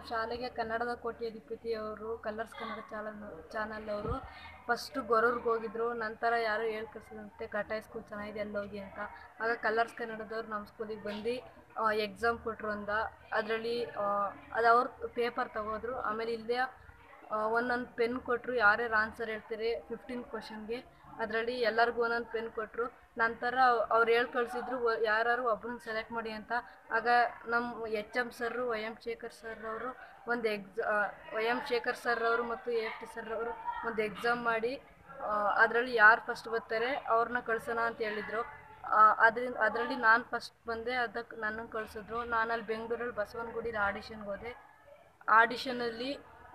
ಶಾಲೆಗೆ ಕನ್ನಡದ ಕೋಟಿ ಅಧಿಪತಿ ಅವರು ಕಲರ್ಸ್ ಕನ್ನಡ ಚಾನಲ್ ಚಾನಲ್ ಅವರು ಫಸ್ಟು ಗೊರೂರ್ಗೆ ಹೋಗಿದ್ರು ನಂತರ ಯಾರೋ ಹೇಳಿ ಕಳ್ಸಿದಂತೆ ಘಟಾಯ್ ಸ್ಕೂಲ್ ಚೆನ್ನಾಗಿದೆ ಅಲ್ಲಿ ಹೋಗಿ ಅಂತ ಆಗ ಕಲರ್ಸ್ ಕನ್ನಡದವ್ರು ನಮ್ಮ ಸ್ಕೂಲಿಗೆ ಬಂದು ಎಕ್ಸಾಮ್ ಕೊಟ್ಟರು ಅಂದ ಅದರಲ್ಲಿ ಅದು ಅವ್ರು ಪೇಪರ್ ತಗೋದ್ರು ಆಮೇಲೆ ಇಲ್ಲೇ ಒಂದೊಂದು ಪೆನ್ ಕೊಟ್ಟರು ಯಾರ್ಯಾರು ಆನ್ಸರ್ ಹೇಳ್ತಾರೆ ಫಿಫ್ಟೀನ್ ಕ್ವಶನ್ಗೆ ಅದರಲ್ಲಿ ಎಲ್ಲರಿಗೂ ಒಂದೊಂದು ಪೆನ್ ಕೊಟ್ಟರು ನಂತರ ಅವ್ರು ಹೇಳಿ ಕಳಿಸಿದ್ರು ಯಾರು ಒಬ್ಬರನ್ನ ಸೆಲೆಕ್ಟ್ ಮಾಡಿ ಅಂತ ಆಗ ನಮ್ಮ H M sir Y M Shekhar sir ಅವರು ಒಂದು ಎಕ್ಸಾ ವೈ ಎಮ್ ಶೇಖರ್ ಸರ್ ಅವರು ಮತ್ತು ಎ ಎಫ್ ಟಿ ಸರ್ ಅವರು ಒಂದು ಎಕ್ಸಾಮ್ ಮಾಡಿ ಅದರಲ್ಲಿ ಯಾರು ಫಸ್ಟ್ ಬರ್ತಾರೆ ಅವ್ರನ್ನ ಕಳ್ಸೋಣ ಅಂತ ಹೇಳಿದರು ಅದರಿಂದ ಅದರಲ್ಲಿ ನಾನು ಫಸ್ಟ್ ಬಂದೆ ಅದಕ್ಕೆ ನನ್ನನ್ನು ಕಳಿಸಿದ್ರು ನಾನು ಅಲ್ಲಿ ಬೆಂಗಳೂರಲ್ಲಿ ಬಸವನಗುಡಿಲಿ ಆಡಿಷನ್ಗೆ ಹೋದೆ ಆಡಿಷನಲ್ಲಿ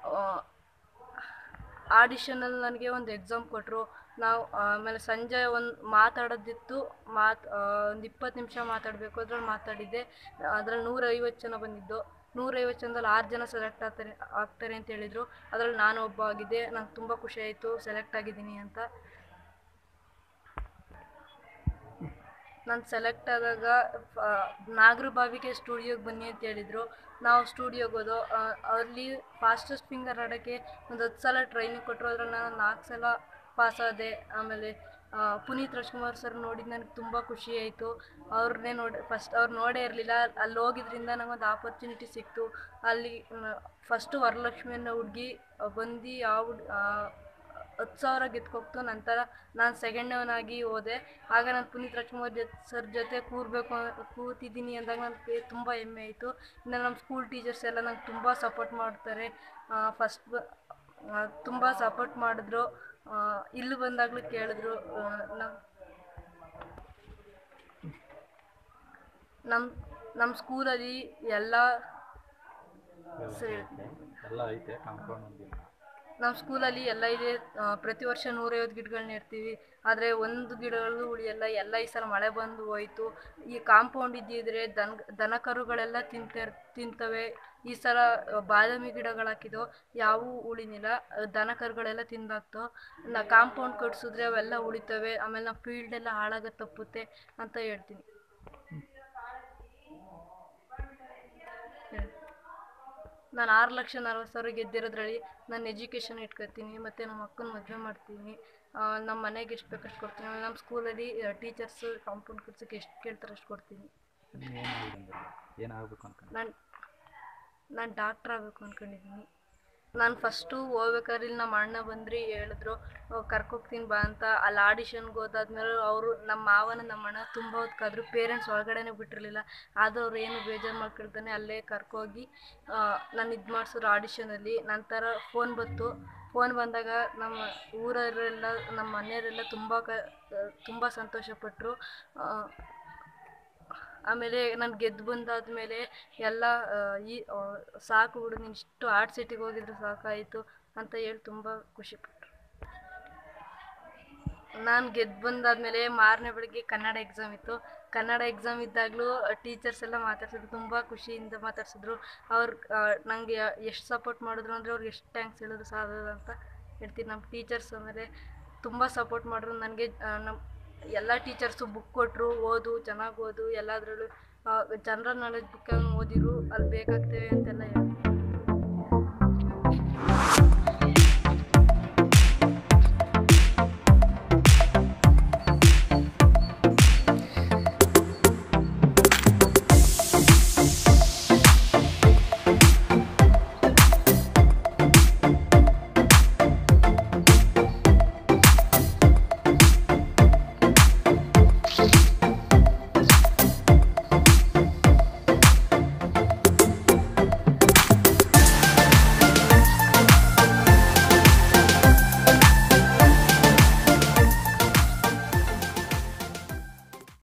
ಆಡಿಷನಲ್ಲಿ ನನಗೆ ಒಂದು ಎಕ್ಸಾಮ್ ಕೊಟ್ಟರು ನಾವು ಆಮೇಲೆ ಸಂಜೆ ಒಂದು ಮಾತಾಡೋದಿತ್ತು ಮಾತು ಒಂದು ಇಪ್ಪತ್ತು ನಿಮಿಷ ಮಾತಾಡಬೇಕು ಅದ್ರಲ್ಲಿ ಮಾತಾಡಿದ್ದೆ ಅದ್ರಲ್ಲಿ ನೂರೈವತ್ತು ಜನ ಬಂದಿದ್ದು ನೂರೈವತ್ತು ಜನದಲ್ಲಿ ಆರು ಜನ ಸೆಲೆಕ್ಟ್ ಆಗ್ತಾರೆ ಆಗ್ತಾರೆ ಅಂತ ಹೇಳಿದರು ಅದ್ರಲ್ಲಿ ನಾನು ಒಬ್ಬ ಆಗಿದ್ದೆ ನಂಗೆ ತುಂಬ ಖುಷಿ ಆಯಿತು ಸೆಲೆಕ್ಟ್ ಆಗಿದ್ದೀನಿ ಅಂತ ನಾನು ಸೆಲೆಕ್ಟ್ ಆದಾಗ ನಾಗರ ಬಾವಿಗೆ ಸ್ಟುಡಿಯೋಗೆ ಬನ್ನಿ ಅಂತ ಹೇಳಿದರು ನಾವು ಸ್ಟುಡಿಯೋಗೆ ಹೋದೋ ಅಲ್ಲಿ ಫಾಸ್ಟೆಸ್ಟ್ ಫಿಂಗರ್ ಆಡೋಕ್ಕೆ ಒಂದು ಹತ್ತು ಸಲ ಟ್ರೈನಿಂಗ್ ಕೊಟ್ಟರು ಅದ್ರಲ್ಲಿ ನಾನು ನಾಲ್ಕು ಸಲ ಪಾಸ್ ಆದೆ ಆಮೇಲೆ ಪುನೀತ್ ರಾಜ್ಕುಮಾರ್ ಸರ್ ನೋಡಿದ್ದು ನನಗೆ ತುಂಬ ಖುಷಿ ಆಯಿತು ಅವ್ರನ್ನೇ ನೋಡಿ ಫಸ್ಟ್ ಅವ್ರು ನೋಡೇ ಇರಲಿಲ್ಲ ಅಲ್ಲಿ ಹೋಗಿದ್ರಿಂದ ನಂಗೊಂದು ಆಪರ್ಚುನಿಟಿ ಸಿಕ್ತು ಅಲ್ಲಿ ಫಸ್ಟು ವರಲಕ್ಷ್ಮಿ ಅನ್ನೋ ಹುಡ್ಗಿ ಬಂದು ಆ ಹುಡ್ ಹತ್ತು ಸಾವಿರ ಗೆದ್ಕೊಗ್ತು ನಂತರ ನಾನು ಸೆಕೆಂಡವನಾಗಿ ಹೋದೆ ಆಗ ನಾನು ಪುನೀತ್ ರಾಜ್ಕುಮಾರ್ ಜೊತೆ ಸರ್ ಜೊತೆ ಕೂರಬೇಕು ಕೂತಿದ್ದೀನಿ ಅಂದಾಗ ನನಗೆ ತುಂಬ ಹೆಮ್ಮೆ ಆಯಿತು ಇನ್ನು ನಮ್ಮ ಸ್ಕೂಲ್ ಟೀಚರ್ಸ್ ಎಲ್ಲ ನಂಗೆ ತುಂಬ ಸಪೋರ್ಟ್ ಮಾಡ್ತಾರೆ ಫಸ್ಟ್ ಬ ತುಂಬ ಸಪೋರ್ಟ್ ಮಾಡಿದ್ರು ಇಲ್ಲಿ ಬಂದಾಗಲೂ ಕೇಳಿದ್ರು ನಮ್ಮ ನಮ್ಮ ನಮ್ಮ ಸ್ಕೂಲಲ್ಲಿ ಎಲ್ಲ ಸರಿ ಎಲ್ಲ ಐತೆ ಕಾಂಪೌಂಡ್ ಒಂದಿಲ್ಲ ನಮ್ಮ ಸ್ಕೂಲಲ್ಲಿ ಎಲ್ಲ ಇದೆ ಪ್ರತಿ ವರ್ಷ ನೂರೈವತ್ತು ಗಿಡಗಳನ್ನ ನೆಡ್ತೀವಿ ಆದರೆ ಒಂದು ಗಿಡಗಳು ಉಳಿಯಲ್ಲ ಎಲ್ಲ ಈ ಸಲ ಮಳೆ ಬಂದು ಹೋಯ್ತು ಈ ಕಾಂಪೌಂಡ್ ಇದ್ದಿದ್ರೆ ದನ ದನ ಕರುಗಳೆಲ್ಲ ತಿಂತಿರ್ ತಿಂತವೆ ಈ ಸಲ ಬಾದಾಮಿ ಗಿಡಗಳು ಹಾಕಿದ್ದು ಯಾವೂ ಉಳಿನಿಲ್ಲ ದನ ಕರುಗಳೆಲ್ಲ ತಿಂದಾಕ್ತು ನಾ ಕಾಂಪೌಂಡ್ ಕಟ್ಸಿದ್ರೆ ಅವೆಲ್ಲ ಉಳಿತವೆ ಆಮೇಲೆ ನಮ್ಮ ಫೀಲ್ಡ್ ಎಲ್ಲ ಹಾಳಾಗ ತಪ್ಪುತ್ತೆ ಅಂತ ಹೇಳ್ತೀನಿ ನಾನು ಆರು ಲಕ್ಷ ನಲ್ವತ್ತು ಸಾವಿರ ಗೆದ್ದಿರೋದ್ರಲ್ಲಿ ನಾನು ಎಜುಕೇಷನ್ ಇಟ್ಕೊತೀನಿ ಮತ್ತು ನಮ್ಮ ಅಕ್ಕನ ಮದುವೆ ಮಾಡ್ತೀನಿ ನಮ್ಮ ಮನೆಗೆ ಎಷ್ಟು ಬೇಕಷ್ಟು ಕೊಡ್ತೀನಿ ಆಮೇಲೆ ನಮ್ಮ ಸ್ಕೂಲಲ್ಲಿ ಟೀಚರ್ಸು ಕಾಂಪೌಂಡ್ ಕಟ್ಸೋಕ್ಕೆ ಎಷ್ಟು ಕೇಳ್ತಾರೆ ಅಷ್ಟು ಕೊಡ್ತೀನಿ ಏನು ಏನಾಗಬೇಕು ಅನ್ಕೊಂಡು ನಾನು ನಾನು ಡಾಕ್ಟ್ರ್ ಆಗಬೇಕು ಅಂದ್ಕೊಂಡಿದ್ದೀನಿ ನಾನು ಫಸ್ಟು ಹೋಗ್ಬೇಕಾದ್ರೆ ಇಲ್ಲಿ ನಮ್ಮ ಅಣ್ಣ ಬಂದ್ರಿ ಹೇಳಿದ್ರು ಕರ್ಕೋಗ್ತೀನಿ ಬಾ ಅಂತ ಅಲ್ಲಿ ಆಡಿಷನ್ಗೆ ಹೋದಾದ್ಮೇಲೆ ಅವರು ನಮ್ಮ ಮಾವನ ನಮ್ಮ ಅಣ್ಣ ತುಂಬ ಹೊತ್ತು ಕಾದ್ರು ಪೇರೆಂಟ್ಸ್ ಒಳಗಡೆನೇ ಬಿಟ್ಟಿರಲಿಲ್ಲ ಆದರೂ ಅವ್ರು ಏನು ಬೇಜಾರು ಮಾಡ್ಕೊಳ್ತಾನೆ ಅಲ್ಲೇ ಕರ್ಕೋಗಿ ನಾನು ಇದು ಮಾಡಿಸಿದ್ರು ಆಡಿಷನಲ್ಲಿ ನಂತರ ಫೋನ್ ಬಂತು ಫೋನ್ ಬಂದಾಗ ನಮ್ಮ ಊರವರೆಲ್ಲ ನಮ್ಮ ಮನೆಯವರೆಲ್ಲ ತುಂಬ ಕ ತುಂಬ ಸಂತೋಷಪಟ್ಟರು ಆಮೇಲೆ ನಾನು ಗೆದ್ದು ಬಂದಾದಮೇಲೆ ಎಲ್ಲ ಈ ಸಾಕು ಬಿಡು ನೀನು ಇಷ್ಟು ಆರ್ಟ್ ಸಿಟಿಗೆ ಹೋಗಿದ್ರೆ ಸಾಕಾಯಿತು ಅಂತ ಹೇಳಿ ತುಂಬ ಖುಷಿಪಟ್ಟರು ನಾನು ಗೆದ್ದು ಬಂದಾದಮೇಲೆ ಮಾರನೇ ಬೆಳಗ್ಗೆ ಕನ್ನಡ ಎಕ್ಸಾಮ್ ಇತ್ತು ಕನ್ನಡ ಎಕ್ಸಾಮ್ ಇದ್ದಾಗಲೂ ಟೀಚರ್ಸ್ ಎಲ್ಲ ಮಾತಾಡ್ಸಿದ್ರು ತುಂಬ ಖುಷಿಯಿಂದ ಮಾತಾಡ್ಸಿದ್ರು ಅವ್ರು ನನಗೆ ಎಷ್ಟು ಸಪೋರ್ಟ್ ಮಾಡಿದ್ರು ಅಂದರೆ ಅವ್ರಿಗೆ ಎಷ್ಟು ಥ್ಯಾಂಕ್ಸ್ ಹೇಳಿದ್ರು ಸಾಲದು ಅಂತ ಹೇಳ್ತೀನಿ ನಮ್ಮ ಟೀಚರ್ಸ್ ಆಮೇಲೆ ತುಂಬ ಸಪೋರ್ಟ್ ಮಾಡಿದ್ರು ನನಗೆ ನಮ್ಮ ಎಲ್ಲ ಟೀಚರ್ಸು ಬುಕ್ ಕೊಟ್ಟರು ಓದು ಚೆನ್ನಾಗಿ ಓದು ಎಲ್ಲದರಲ್ಲೂ ಜನರಲ್ ನಾಲೆಡ್ಜ್ ಬುಕ್ ಓದಿರು ಅಲ್ಲಿ ಬೇಕಾಗ್ತೇವೆ ಅಂತೆಲ್ಲ ಹೇಳಿದ್ರು